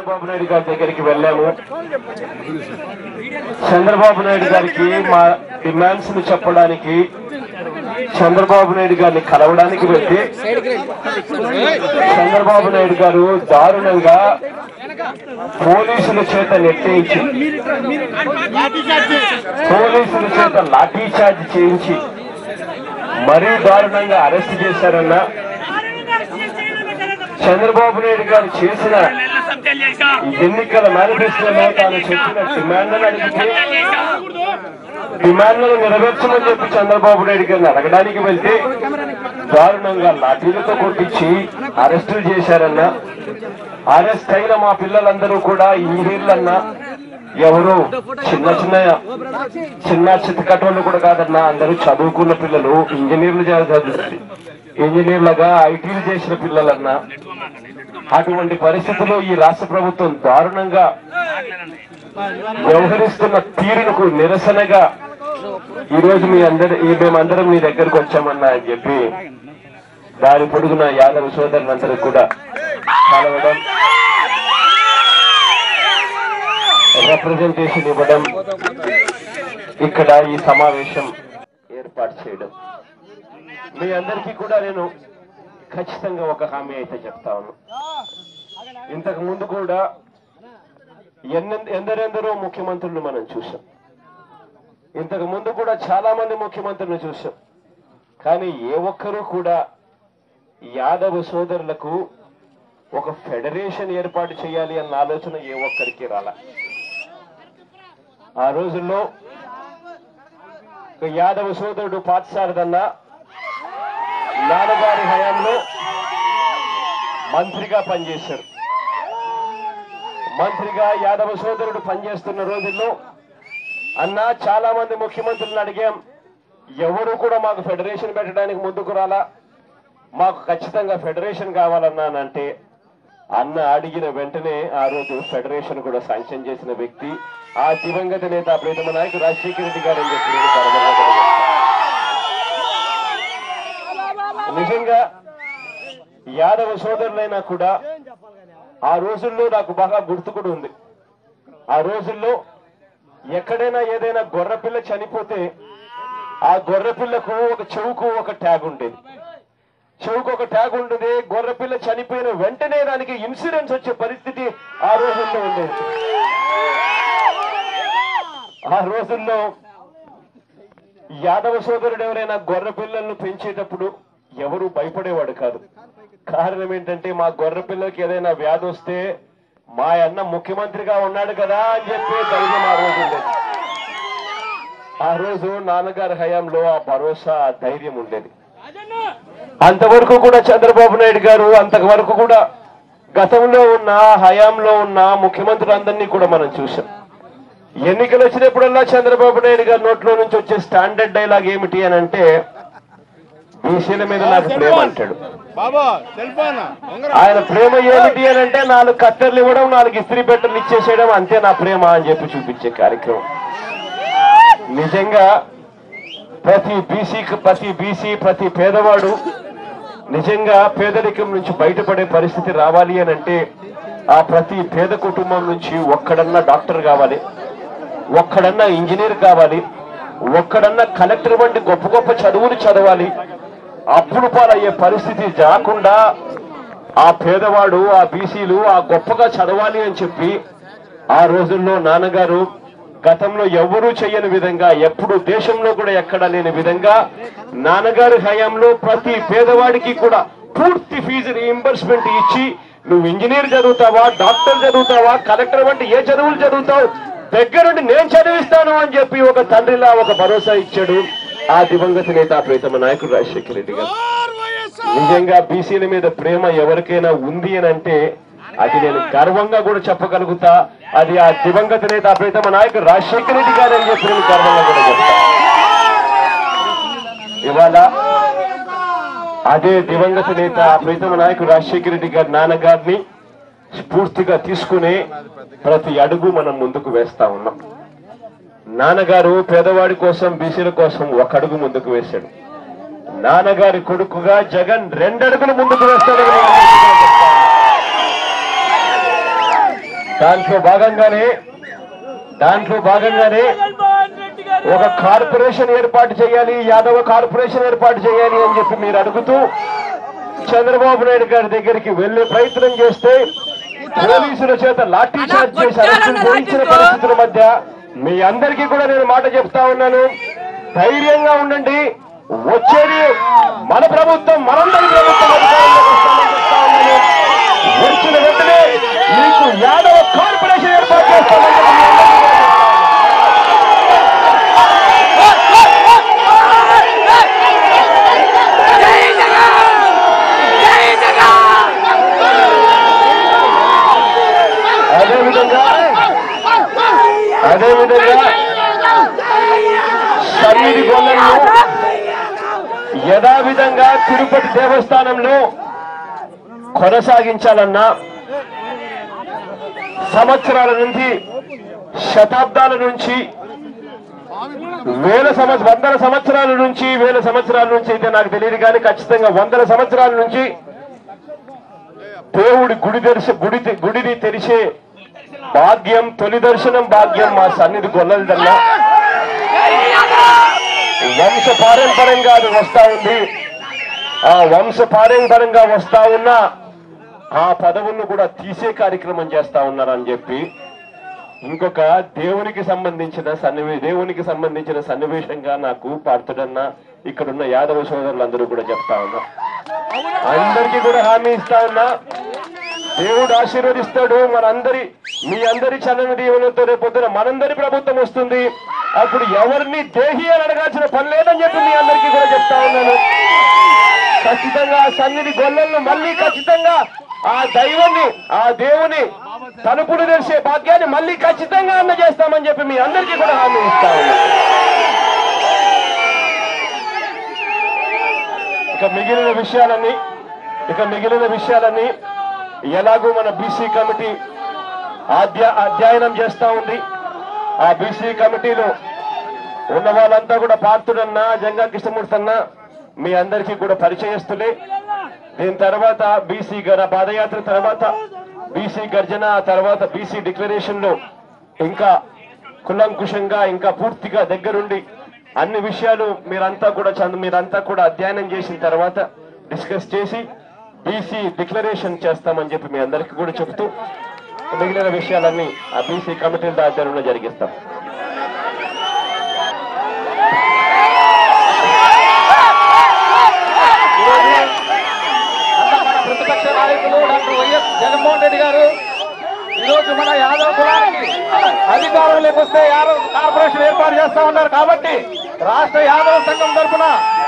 చంద్రబాబు నాయుడు గారి దగ్గరికి వెళ్ళాము చంద్రబాబు నాయుడు గారికి మా డిమాండ్స్ ను చెప్పడానికి చంద్రబాబు నాయుడు గారిని కలవడానికి వెళ్తే చంద్రబాబు నాయుడు గారు దారుణంగా పోలీసుల చేత నెట్టేయించి పోలీసుల చేత లాఠీ చార్జ్ చేయించి మరీ దారుణంగా అరెస్ట్ చేశారన్న చంద్రబాబు నాయుడు గారు చేసిన ఎన్నికల మేనిఫెస్టోలో తాను చెప్పిన డిమాండ్లను అడిగితే డిమాండ్లను నెరవేర్చమని చెప్పి చంద్రబాబు నాయుడు గారిని అడగడానికి వెళ్తే దారుణంగా లాఠీలతో కొట్టించి అరెస్టులు చేశారన్న అరెస్ట్ అయిన మా పిల్లలందరూ కూడా ఇంజనీర్లన్నా ఎవరు చిన్న చిన్న చిన్న చిత్తకట్టోళ్ళు కూడా కాదన్నా అందరూ చదువుకున్న పిల్లలు ఇంజనీర్లు చదువు ఇంజనీర్లుగా ఐటీలు చేసిన పిల్లలన్నా అటువంటి పరిస్థితుల్లో ఈ రాష్ట్ర ప్రభుత్వం దారుణంగా వ్యవహరిస్తున్న తీరుకు నిరసనగా ఈ రోజు మీ అందరి ఈ మేమందరం మీ దగ్గరకు వచ్చామన్నా అని చెప్పి దారి పొడుగున యాదవ సోదరులందరూ కూడా కలవడం రిప్రజెంటేషన్ ఇవ్వడం ఇక్కడ ఈ సమావేశం ఏర్పాటు చేయడం మీ అందరికీ కూడా నేను ఖచ్చితంగా ఒక హామీ అయితే చెప్తాను ఇంతకు ముందు కూడా ఎన్నె- ఎందరెందరో ముఖ్యమంత్రులు మనం చూసాం ఇంతకు ముందు కూడా చాలా మంది ముఖ్యమంత్రులను చూసాం కానీ ఏ ఒక్కరూ కూడా యాదవ సోదరులకు ఒక ఫెడరేషన్ ఏర్పాటు చేయాలి అన్న ఆలోచన ఏ ఒక్కరికి రాలా ఆ రోజుల్లో ఒక యాదవ సోదరుడు పాఠశాలదన్న నాన్నగారి హయాంలో మంత్రిగా పనిచేశారు మంత్రిగా యాదవ సోదరుడు పనిచేస్తున్న రోజుల్లో అన్న చాలా మంది ముఖ్యమంత్రులను అడిగాం ఎవరు కూడా మాకు ఫెడరేషన్ పెట్టడానికి ముందుకు రాలా మాకు ఖచ్చితంగా ఫెడరేషన్ కావాలన్నా అని అంటే అన్న అడిగిన వెంటనే ఆ రోజు ఫెడరేషన్ కూడా శాంక్షన్ చేసిన వ్యక్తి ఆ దివంగత నేత ప్రీతమ నాయకుడు రాజశేఖర రెడ్డి గారు అని చెప్పి నేను గర్వంగా తెలియజేస్తాను. నిజంగా యాదవ సోదరులైనా కూడా ఆ రోజుల్లో నాకు బాగా గుర్తు కూడా ఉంది ఆ రోజుల్లో ఎక్కడైనా ఏదైనా గొర్రెపిల్ల చనిపోతే ఆ గొర్రెపిల్లకు ఒక చెవుకు ఒక ట్యాగ్ ఉండేది చెవుకు ఒక ట్యాగ్ ఉండేది గొర్రెపిల్ల చనిపోయిన వెంటనే దానికి ఇన్సూరెన్స్ వచ్చే పరిస్థితి ఆ రోజుల్లో ఉండేది ఆ రోజుల్లో యాదవ సోదరుడు ఎవరైనా గొర్రె పిల్లలను పెంచేటప్పుడు ఎవరు భయపడేవాడు కాదు కారణం ఏంటంటే మా గొర్రె పిల్లకి ఏదైనా వ్యాధి వస్తే మా అన్న ముఖ్యమంత్రిగా ఉన్నాడు కదా అని చెప్పి ధైర్యం ఆ రోజు ఉండేది ఆ రోజు నాన్నగారి హయాంలో ఆ భరోసా ఆ ధైర్యం ఉండేది అంతవరకు కూడా చంద్రబాబు నాయుడు గారు అంతవరకు కూడా గతంలో ఉన్న హయాంలో ఉన్న ముఖ్యమంత్రులందరినీ కూడా మనం చూసాం ఎన్నికలు వచ్చినప్పుడల్లా చంద్రబాబు నాయుడు గారి నోట్లో నుంచి వచ్చే స్టాండర్డ్ డైలాగ్ ఏమిటి అని అంటే బీసీల మీద నాకు ప్రేమ అంటాడు బాబా సెల్ ఫోన్ ఉంగరం ఆయన ప్రేమ ఏమిటి అని అంటే నాలుగు కత్తెర్లు ఇవ్వడం నాలుగు ఇస్త్రీ పెట్టెలు ఇచ్చేసేయడం అంతే నా ప్రేమ అని చెప్పి చూపించే కార్యక్రమం నిజంగా ప్రతి బీసీకి ప్రతి బీసీ ప్రతి పేదవాడు నిజంగా పేదరికం నుంచి బయటపడే పరిస్థితి రావాలి అని అంటే ఆ ప్రతి పేద కుటుంబం నుంచి ఒక్కడన్నా డాక్టర్ కావాలి ఒక్కడన్నా ఇంజనీర్ కావాలి ఒక్కడన్నా కలెక్టర్ వంటి గొప్ప గొప్ప చదువులు చదవాలి అప్పులు పాలయ్యే పరిస్థితి రాకుండా ఆ పేదవాడు ఆ బీసీలు ఆ గొప్పగా చదవాలి అని చెప్పి ఆ రోజుల్లో నాన్నగారు గతంలో ఎవరూ చేయని విధంగా ఎప్పుడు దేశంలో కూడా ఎక్కడా లేని విధంగా నాన్నగారి హయాంలో ప్రతి పేదవాడికి కూడా పూర్తి ఫీజు రీఎంబర్స్మెంట్ ఇచ్చి నువ్వు ఇంజనీర్ చదువుతావా డాక్టర్ చదువుతావా కలెక్టర్ వంటి ఏ చదువులు చదువుతావు దగ్గరుండి నేను చదివిస్తాను అని చెప్పి ఒక తండ్రిలా ఒక భరోసా ఇచ్చాడు ఆ దివంగత నేత ప్రీతమ నాయకుడు రాజశేఖర రెడ్డి గారు నిజంగా బీసీల మీద ప్రేమ ఎవరికైనా ఉంది అని అంటే అది నేను గర్వంగా కూడా చెప్పగలుగుతా అది ఆ దివంగత నేత ప్రీతమ నాయకుడు రాజశేఖర రెడ్డి గారు అని చెప్పి నేను గర్వంగా కూడా చెప్తా ఇవాళ అదే దివంగత నేత ప్రీతమ నాయకుడు రాజశేఖర రెడ్డి గారి నాన్నగారిని స్ఫూర్తిగా తీసుకుని ప్రతి అడుగు మనం ముందుకు వేస్తా ఉన్నాం నాన్నగారు పేదవాడి కోసం బీసీల కోసం ఒక అడుగు ముందుకు వేశాడు నాన్నగారి కొడుకుగా జగన్ రెండడుగులు ముందుకు వేస్తాడని నేను అందరికీ కూడా చెప్తా దాంట్లో భాగంగానే దాంట్లో భాగంగానే ఒక కార్పొరేషన్ ఏర్పాటు చేయాలి యాదవ కార్పొరేషన్ ఏర్పాటు చేయాలి అని చెప్పి మీరు అడుగుతూ చంద్రబాబు నాయుడు గారి దగ్గరికి వెళ్లే ప్రయత్నం చేస్తే పోలీసుల చేత లాఠీ చార్జ్ చేసి అరెస్టులు పోయించిన పరిస్థితుల మధ్య మీ అందరికీ కూడా నేను మాట చెప్తా ఉన్నాను ధైర్యంగా ఉండండి వచ్చేది మన ప్రభుత్వం మనందరి ప్రభుత్వం అధికారంలోకి వస్తామని చెప్తా ఉన్నాను వచ్చిన వెంటనే మీకు యాదవ కార్పొరేషన్ ఏర్పాటు చేస్తామని చెప్పి మీ అందరికీ కూడా చెప్తా ఉన్నాను. అదేవిధంగా అదేవిధంగా సన్నిధి గొల్లలను యథావిధంగా తిరుపతి దేవస్థానంలో కొనసాగించాలన్నా సంవత్సరాల నుంచి శతాబ్దాల నుంచి వేల సంవత్సర వందల సంవత్సరాల నుంచి వేల సంవత్సరాల నుంచి అయితే నాకు తెలియదు కానీ ఖచ్చితంగా వందల సంవత్సరాల నుంచి దేవుడి గుడి తెరిసే గుడి గుడిని తెరిచే భాగ్యం తొలి దర్శనం భాగ్యం మా సన్నిధి గొల్లలదల్లా వంశ పారంపర్యంగా అది వస్తా ఉంది ఆ వంశ పారంపర్యంగా వస్తా ఉన్న ఆ పదవులను కూడా తీసే కార్యక్రమం చేస్తా ఉన్నారని చెప్పి ఇంకొక దేవునికి సంబంధించిన సన్నివే దేవునికి సంబంధించిన సన్నివేశంగా నాకు పాడుతుడన్న ఇక్కడున్న యాదవ సోదరులందరూ కూడా చెప్తా ఉన్నా అందరికీ కూడా హామీ ఇస్తా ఉన్నా దేవుడు ఆశీర్వదిస్తాడు మనందరి మీ అందరి చల్లని దీవెనతో రేపు పొద్దున మనందరి ప్రభుత్వం వస్తుంది అప్పుడు ఎవరిని దేహి అని అడగాల్సిన పని లేదని చెప్పి మీ అందరికీ కూడా చెప్తా ఉన్నాను ఖచ్చితంగా ఆ సన్నిధి గొల్లలను మళ్ళీ ఖచ్చితంగా ఆ దైవాన్ని ఆ దేవుని తలుపులు తెరిచే భాగ్యాన్ని మళ్ళీ ఖచ్చితంగా అందజేస్తామని చెప్పి మీ అందరికీ కూడా హామీ ఇస్తా ఉన్నాను ఇక మిగిలిన విషయాలన్నీ ఇక మిగిలిన విషయాలన్నీ ఎలాగో మన బీసీ కమిటీ అధ్య అధ్యయనం చేస్తా ఉంది ఆ బీసీ కమిటీలో ఉన్న వాళ్ళంతా కూడా పార్తుడన్న జంగా కృష్ణమూర్తి అన్న మీ అందరికీ కూడా పరిచయస్తులే దీని తర్వాత బీసీ గర పాదయాత్ర తర్వాత బీసీ గర్జన ఆ తర్వాత బీసీ డిక్లరేషన్ లో ఇంకా కులంకుశంగా ఇంకా పూర్తిగా దగ్గరుండి అన్ని విషయాలు మీరంతా కూడా చంద మీరంతా కూడా అధ్యయనం చేసిన తర్వాత డిస్కస్ చేసి బీసీ డిక్లరేషన్ చేస్తామని చెప్పి మీ అందరికీ కూడా చెబుతూ మిగిలిన విషయాలన్నీ ఆ బీసీ కమిటీల ఆధ్వర్యంలో జరిగిస్తాం మన ప్రతిపక్ష నాయకులు డాక్టర్ వైఎస్ జగన్మోహన్ రెడ్డి గారు ఈరోజు మన యాదవ్ కులానికి అధికారంలోకి వస్తే యాదవ్ కార్పొరేషన్ ఏర్పాటు చేస్తా ఉన్నారు కాబట్టి రాష్ట్ర యాదవ సంఘం తరఫున